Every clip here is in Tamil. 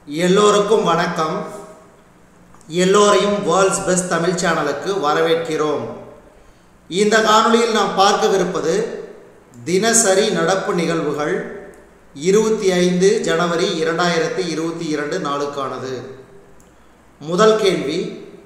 எல்லோருக்கும் வணக்கம் எல்லோரையும் வேர்ல்ட்ஸ் பெஸ்ட் தமிழ் சேனலுக்கு வரவேற்கிறோம் இந்த காணொளியில் நாம் பார்க்கவிருப்பது தினசரி நடப்பு நிகழ்வுகள் இருபத்தி ஐந்து ஜனவரி இரண்டாயிரத்தி இருபத்தி இரண்டு நாளுக்கானது முதல் கேள்வி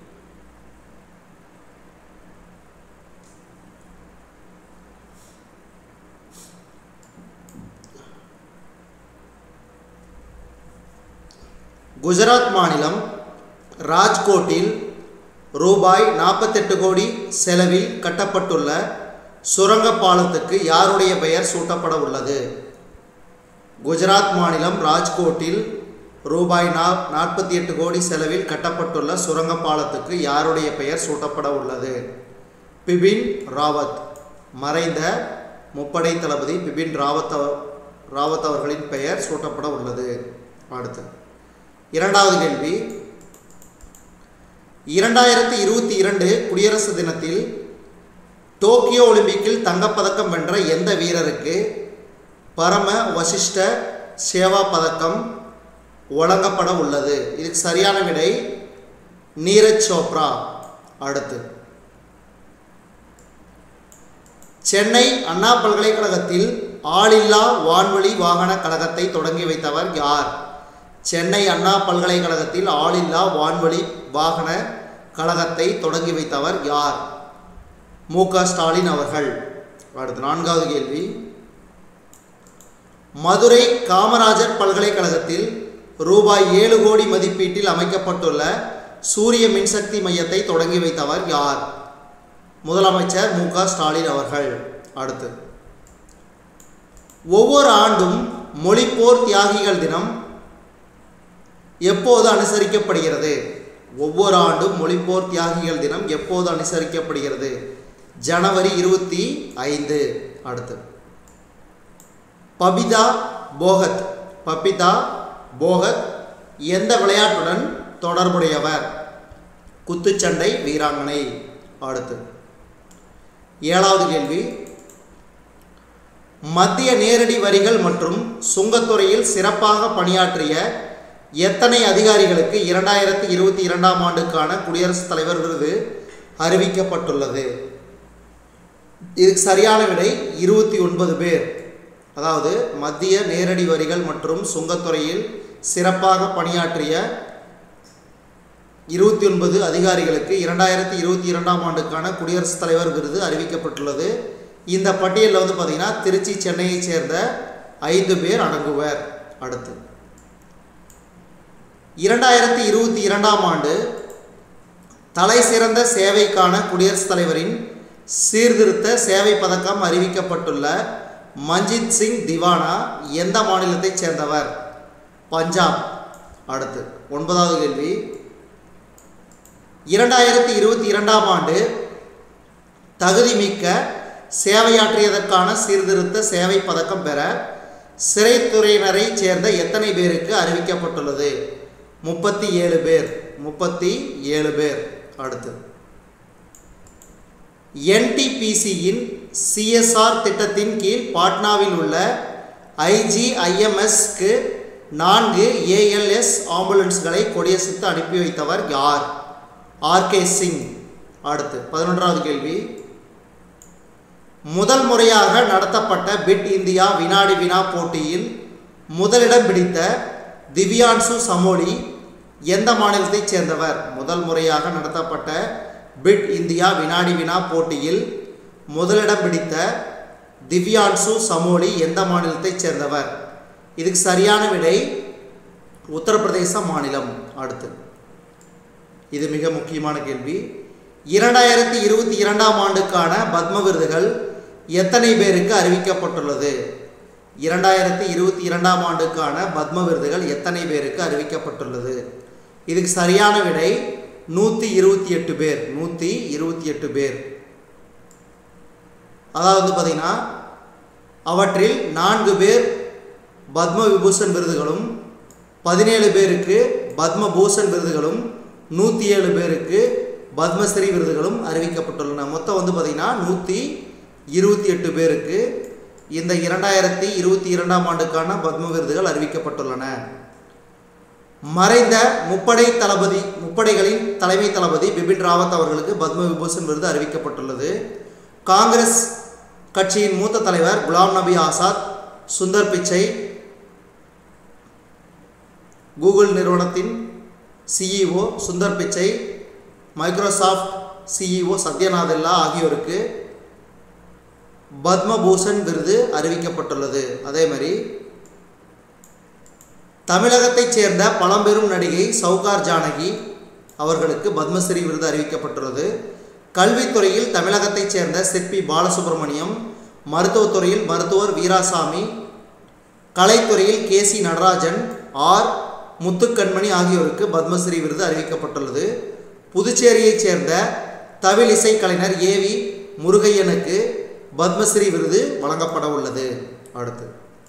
குஜராத் மாநிலம் ராஜ்கோட்டில் ரூபாய் நாற்பத்தெட்டு கோடி செலவில் கட்டப்பட்டுள்ள சுரங்கப் பாலத்துக்கு யாருடைய பெயர் சூட்டப்பட உள்ளது குஜராத் மாநிலம் ராஜ்கோட்டில் ரூபாய் நா நாற்பத்தி எட்டு கோடி செலவில் கட்டப்பட்டுள்ள சுரங்கப் பாலத்துக்கு யாருடைய பெயர் சூட்டப்பட உள்ளது பிபின் ராவத் மறைந்த முப்படை தளபதி பிபின் ராவத் அவ- ராவத் அவர்களின் பெயர் சூட்டப்பட உள்ளது அடுத்து இரண்டாவது கேள்வி இரண்டாயிரத்தி இருபத்தி இரண்டு குடியரசு தினத்தில் டோக்கியோ ஒலிம்பிக்கில் தங்கப்பதக்கம் வென்ற எந்த வீரருக்கு பரம வசிஷ்ட சேவா பதக்கம் வழங்கப்பட உள்ளது இதுக்கு சரியான விடை நீரஜ் சோப்ரா அடுத்து சென்னை அண்ணா பல்கலைக்கழகத்தில் ஆளில்லா வான்வழி வாகன கழகத்தை தொடங்கி வைத்தவர் யார் சென்னை அண்ணா பல்கலைக்கழகத்தில் ஆளில்லா வான்வழி வாகன கழகத்தை தொடங்கி வைத்தவர் யார் மு க ஸ்டாலின் அவர்கள் அடுத்து நான்காவது கேள்வி மதுரை காமராஜர் பல்கலைக்கழகத்தில் ரூபாய் ஏழு கோடி மதிப்பீட்டில் அமைக்கப்பட்டுள்ள சூரிய மின்சக்தி மையத்தை தொடங்கி வைத்தவர் யார் முதலமைச்சர் மு க ஸ்டாலின் அவர்கள் அடுத்து ஒவ்வொரு ஆண்டும் மொழிப்போர் தியாகிகள் தினம் எப்போது அனுசரிக்கப்படுகிறது ஒவ்வொரு ஆண்டும் மொழிப்போர் தியாகிகள் தினம் எப்போது அனுசரிக்கப்படுகிறது ஜனவரி இருபத்தி ஐந்து அடுத்து பபிதா போகத் பபிதா போகத் எந்த விளையாட்டுடன் தொடர்புடையவர் குத்துச்சண்டை வீராங்கனை அடுத்து ஏழாவது கேள்வி மத்திய நேரடி வரிகள் மற்றும் சுங்கத்துறையில் சிறப்பாக பணியாற்றிய எத்தனை அதிகாரிகளுக்கு இரண்டாயிரத்தி இருபத்தி இரண்டாம் ஆண்டுக்கான குடியரசுத் தலைவர் விருது அறிவிக்கப்பட்டுள்ளது இதுக்கு சரியான விடை இருபத்தி ஒன்பது பேர் அதாவது மத்திய நேரடி வரிகள் மற்றும் சுங்கத்துறையில் சிறப்பாக பணியாற்றிய இருபத்தி ஒன்பது அதிகாரிகளுக்கு இரண்டாயிரத்தி இருபத்தி இரண்டாம் ஆண்டுக்கான குடியரசுத் தலைவர் விருது அறிவிக்கப்பட்டுள்ளது இந்த பட்டியலில் வந்து பார்த்திங்கன்னா திருச்சி சென்னையைச் சேர்ந்த ஐந்து பேர் அடங்குவர் அடுத்து இரண்டாயிரத்தி இருபத்தி இரண்டாம் ஆண்டு தலை சிறந்த சேவைக்கான குடியரசுத் தலைவரின் சீர்திருத்த சேவை பதக்கம் அறிவிக்கப்பட்டுள்ள மஞ்சித் சிங் திவானா எந்த மாநிலத்தைச் சேர்ந்தவர் பஞ்சாப் அடுத்து ஒன்பதாவது கேள்வி இரண்டாயிரத்தி இருபத்தி இரண்டாம் ஆண்டு தகுதிமிக்க சேவையாற்றியதற்கான சீர்திருத்த சேவை பதக்கம் பெற சிறைத்துறையினரைச் சேர்ந்த எத்தனை பேருக்கு அறிவிக்கப்பட்டுள்ளது முப்பத்தி ஏழு பேர் முப்பத்தி ஏழு பேர் அடுத்து என்டிபிசியின் சிஎஸ்ஆர் திட்டத்தின் கீழ் பாட்னாவில் உள்ள ஐஜிஐஎம்எஸ்க்கு நான்கு ஏஎல்எஸ் ஆம்புலன்ஸ்களை கொடியசைத்து அனுப்பி வைத்தவர் யார் ஆர்கே சிங் அடுத்து பதினொன்றாவது கேள்வி முதல் முறையாக நடத்தப்பட்ட பிட் இந்தியா வினாடி வினா போட்டியில் முதலிடம் பிடித்த திவ்யான்சு சமோலி எந்த மாநிலத்தைச் சேர்ந்தவர் முதல் முறையாக நடத்தப்பட்ட பிட் இந்தியா வினாடி வினா போட்டியில் முதலிடம் பிடித்த திவ்யான்சு சமோலி எந்த மாநிலத்தைச் சேர்ந்தவர் இதுக்கு சரியான விடை உத்தரப்பிரதேச மாநிலம் அடுத்து இது மிக முக்கியமான கேள்வி இரண்டாயிரத்தி இருபத்தி இரண்டாம் ஆண்டுக்கான பத்ம விருதுகள் எத்தனை பேருக்கு அறிவிக்கப்பட்டுள்ளது இரண்டாயிரத்தி இருபத்தி இரண்டாம் ஆண்டுக்கான பத்ம விருதுகள் எத்தனை பேருக்கு அறிவிக்கப்பட்டுள்ளது இதுக்கு சரியான விடை நூற்றி இருபத்தி எட்டு பேர் நூற்றி இருபத்தி எட்டு பேர் அதாவது வந்து பார்த்திங்கன்னா அவற்றில் நான்கு பேர் பத்ம விபூஷன் விருதுகளும் பதினேழு பேருக்கு பத்ம பூஷன் விருதுகளும் நூற்றி ஏழு பேருக்கு பத்மஸ்ரீ விருதுகளும் அறிவிக்கப்பட்டுள்ளன மொத்தம் வந்து பார்த்திங்கன்னா நூற்றி இருபத்தி எட்டு பேருக்கு இந்த இரண்டாயிரத்தி இருபத்தி இரண்டாம் ஆண்டுக்கான பத்ம விருதுகள் அறிவிக்கப்பட்டுள்ளன மறைந்த முப்படை தளபதி முப்படைகளின் தலைமை தளபதி பிபின் ராவத் அவர்களுக்கு பத்ம விபூஷன் விருது அறிவிக்கப்பட்டுள்ளது காங்கிரஸ் கட்சியின் மூத்த தலைவர் குலாம் நபி ஆசாத் சுந்தர் பிச்சை கூகுள் நிறுவனத்தின் சிஇஓ சுந்தர் பிச்சை மைக்ரோசாஃப்ட் சிஇஓ சத்யநாதெல்லா ஆகியோருக்கு பத்மபூஷன் விருது அறிவிக்கப்பட்டுள்ளது அதே மாதிரி தமிழகத்தைச் சேர்ந்த பழம்பெரும் நடிகை சவுகார் ஜானகி அவர்களுக்கு பத்மஸ்ரீ விருது அறிவிக்கப்பட்டுள்ளது கல்வித்துறையில் தமிழகத்தைச் சேர்ந்த சிற்பி பாலசுப்ரமணியம் மருத்துவத்துறையில் மருத்துவர் வீராசாமி கலைத்துறையில் K C Natarajan R Muthukanmani ஆகியோருக்கு பத்மஸ்ரீ விருது அறிவிக்கப்பட்டுள்ளது புதுச்சேரியைச் சேர்ந்த தவில் இசைக்கலைஞர் ஏவி முருகையனுக்கு பத்மஸ்ரீ விருது வழங்கப்பட உள்ளது அடுத்து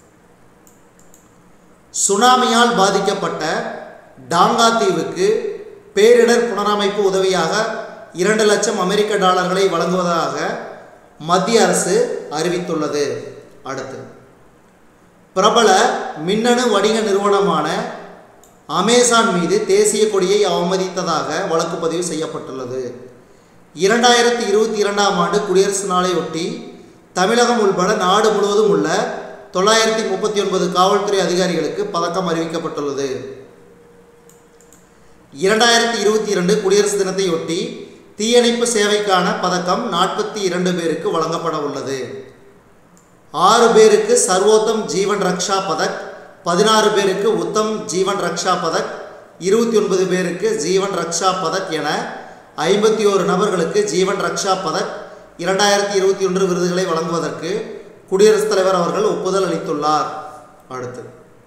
சுனாமியால் பாதிக்கப்பட்ட டாங்கா தீவுக்கு பேரிடர் புனரமைப்பு உதவியாக இரண்டு லட்சம் அமெரிக்க டாலர்களை வழங்குவதாக மத்திய அரசு அறிவித்துள்ளது அடுத்து பிரபல மின்னணு வணிக நிறுவனமான அமேசான் மீது தேசிய கொடியை அவமதித்ததாக வழக்கு பதிவு செய்யப்பட்டுள்ளது இரண்டாயிரத்தி இருபத்தி இரண்டாம் ஆண்டு குடியரசு நாளையொட்டி தமிழகம் உள்பட நாடு முழுவதும் உள்ள தொள்ளாயிரத்தி முப்பத்தி ஒன்பது காவல்துறை அதிகாரிகளுக்கு பதக்கம் அறிவிக்கப்பட்டுள்ளது இரண்டாயிரத்தி இருபத்தி இரண்டு குடியரசு தினத்தையொட்டி தீயணைப்பு சேவைக்கான பதக்கம் நாற்பத்தி இரண்டு பேருக்கு வழங்கப்பட உள்ளது ஆறு பேருக்கு சர்வோத்தம் ஜீவன் ரக்ஷா பதக் பதினாறு பேருக்கு உத்தம் ஜீவன் ரக்ஷா பதக் இருபத்தி ஒன்பது பேருக்கு ஜீவன் ரக்ஷா பதக் என ஐம்பத்தி ஓரு நபர்களுக்கு ஜீவன் ரக்ஷா பதக் இரண்டாயிரத்தி இருபத்தி ஒன்று விருதுகளை வழங்குவதற்கு குடியரசுத் தலைவர் அவர்கள் ஒப்புதல் அளித்துள்ளார் அடுத்து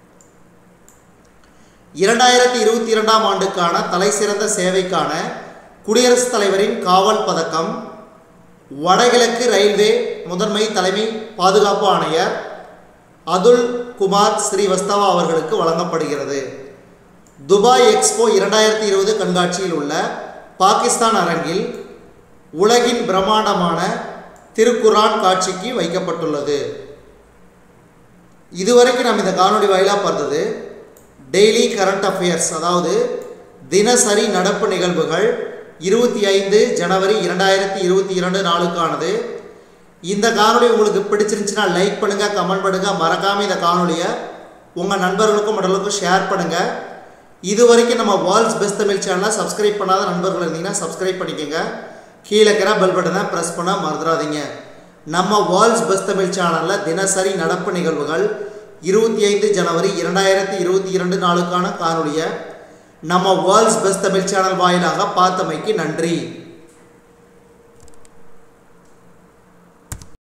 இரண்டாயிரத்தி இருபத்தி இரண்டாம் ஆண்டுக்கான தலைசிறந்த சேவைக்கான குடியரசுத் தலைவரின் காவல் பதக்கம் வடகிழக்கு ரயில்வே முதன்மை தலைமை பாதுகாப்பு ஆணையர் அதுல் குமார் ஸ்ரீவஸ்தவா அவர்களுக்கு வழங்கப்படுகிறது துபாய் எக்ஸ்போ இரண்டாயிரத்தி இருபது கண்காட்சியில் உள்ள பாகிஸ்தான் அரங்கில் உலகின் பிரம்மாண்டமான திருக்குரான் காட்சிக்கு வைக்கப்பட்டுள்ளது இதுவரைக்கும் நம்ம இந்த காணொளி வாயிலாக பார்த்தது டெய்லி கரண்ட் அஃபேர்ஸ் அதாவது தினசரி நடப்பு நிகழ்வுகள் இருபத்தி ஐந்து ஜனவரி இரண்டாயிரத்தி இருபத்தி இரண்டு நாளுக்கானது இந்த காணொளி உங்களுக்கு பிடிச்சிருந்துச்சுன்னா லைக் பண்ணுங்கள் கமெண்ட் பண்ணுங்கள் மறக்காமல் இந்த காணொளியை உங்கள் நண்பர்களுக்கும் மற்றவர்களுக்கும் ஷேர் பண்ணுங்கள் இது வரைக்கும் நம்ம வேர்ல்ட்ஸ் பெஸ்ட் தமிழ் சேனலை சப்ஸ்கிரைப் பண்ணாத நண்பர்கள் இருந்தீங்கன்னா சப்ஸ்கிரைப் பண்ணிக்கோங்க கீழே இருக்கிற பெல் பட்டனை ப்ரெஸ் பண்ண மறந்துடாதீங்க நம்ம வேர்ல்ட்ஸ் பெஸ்ட் தமிழ் சேனலில் தினசரி நடப்பு நிகழ்வுகள் இருபத்தி ஐந்து ஜனவரி இரண்டாயிரத்தி இருபத்தி இரண்டு நாளுக்கான காணொலியை நம்ம வேர்ல்ட்ஸ் பெஸ்ட் தமிழ் சேனல் வாயிலாக பார்த்தமைக்கு நன்றி